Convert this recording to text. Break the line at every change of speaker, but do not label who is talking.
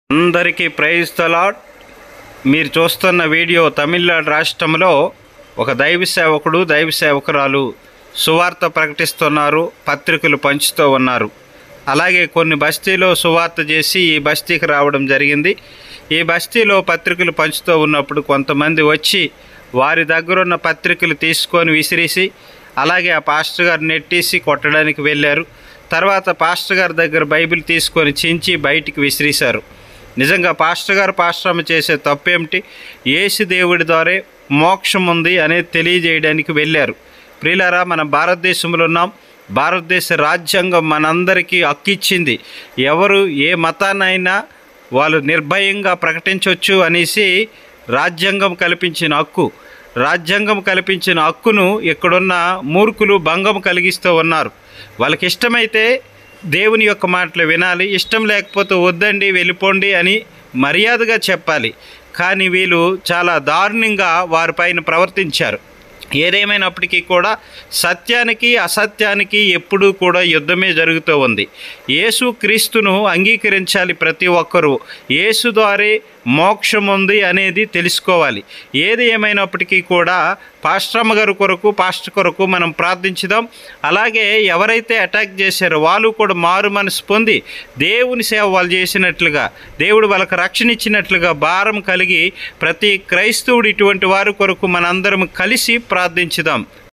అందరికీ ప్రైజ్ తలాడ్ మీరు చూస్తున్న వీడియో తమిళనాడు రాష్ట్రంలో ఒక దైవ సేవకుడు దైవ సేవకురాలు సువార్త ప్రకటిస్తున్నారు పత్రికలు పంచుతూ ఉన్నారు అలాగే కొన్ని బస్తీలో సువార్త చేసి ఈ బస్తీకి రావడం జరిగింది ఈ బస్తీలో పత్రికలు పంచుతూ ఉన్నప్పుడు కొంతమంది వచ్చి వారి దగ్గరున్న పత్రికలు తీసుకొని విసిరేసి అలాగే ఆ పాస్టర్ గారు నెట్టేసి కొట్టడానికి వెళ్ళారు తర్వాత పాస్టర్ గారి దగ్గర బైబిల్ తీసుకొని చించి బయటికి విసిరేశారు నిజంగా పాస్టర్ గారు పాశ్రమ చేసే తప్పేమిటి యేసు దేవుడి ద్వారే మోక్షం ఉంది అనేది తెలియజేయడానికి వెళ్ళారు ప్రియులారా మన భారతదేశంలో ఉన్నాం భారతదేశ రాజ్యాంగం మనందరికీ హక్కిచ్చింది ఎవరు ఏ మతాన్నైనా వాళ్ళు నిర్భయంగా ప్రకటించవచ్చు అనేసి రాజ్యాంగం కల్పించిన హక్కు రాజ్యాంగం కల్పించిన హక్కును ఇక్కడున్న మూర్ఖులు భంగం కలిగిస్తూ ఉన్నారు వాళ్ళకి ఇష్టమైతే దేవుని యొక్క మాటలు వినాలి ఇష్టం లేకపోతే వద్దండి వెళ్ళిపోండి అని మర్యాదగా చెప్పాలి కానీ వీళ్ళు చాలా దారుణంగా వారిపైన ప్రవర్తించారు ఏదేమైనప్పటికీ కూడా సత్యానికి అసత్యానికి ఎప్పుడూ కూడా యుద్ధమే జరుగుతూ ఉంది యేసు క్రీస్తును అంగీకరించాలి ప్రతి ఒక్కరూ యేసు ద్వారే మోక్షం ఉంది అనేది తెలుసుకోవాలి ఏది ఏమైనప్పటికీ కూడా పాస్టమ్మ గారి కొరకు పాస్టర్ కొరకు మనం ప్రార్థించుదాం అలాగే ఎవరైతే అటాక్ చేశారో వాళ్ళు కూడా మారు మనసు పొంది దేవుని సేవ వాళ్ళు చేసినట్లుగా దేవుడు వాళ్ళకి రక్షణ ఇచ్చినట్లుగా భారం కలిగి ప్రతి క్రైస్తవుడు ఇటువంటి వారి కొరకు మనందరం కలిసి ప్రార్థించుదాం